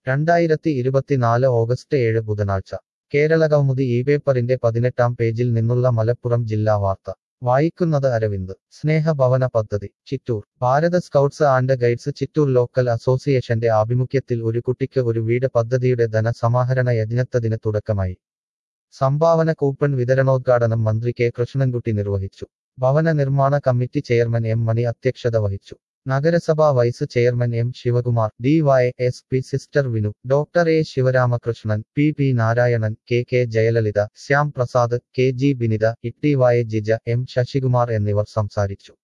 രണ്ടായിരത്തി ഇരുപത്തിനാല് ഓഗസ്റ്റ് ഏഴ് ബുധനാഴ്ച കേരളകൗമുദി ഈ പേപ്പറിന്റെ പതിനെട്ടാം പേജിൽ നിന്നുള്ള മലപ്പുറം ജില്ലാ വാർത്ത വായിക്കുന്നത് അരവിന്ദ് സ്നേഹഭവന പദ്ധതി Chittur Bharat scouts and guides Chittur local അസോസിയേഷന്റെ ആഭിമുഖ്യത്തിൽ ഒരു കുട്ടിക്ക് ഒരു വീട് പദ്ധതിയുടെ ധനസമാഹരണ യജ്ഞത്തതിന് തുടക്കമായി സംഭാവന കൂപ്പൺ വിതരണോദ്ഘാടനം മന്ത്രി കെ കൃഷ്ണൻകുട്ടി നിർവഹിച്ചു ഭവന നിർമ്മാണ കമ്മിറ്റി ചെയർമാൻ എം മണി അധ്യക്ഷത വഹിച്ചു നഗരസഭാ vice chairman M Sivakumar D Y S P sister Vinu doctor A Sivaramakrishnan P P Narayanan K K Jayalalitha Shyam Prasad K G Binitha Itty Y Jija M Sasikumar എന്നിവർ സംസാരിച്ചു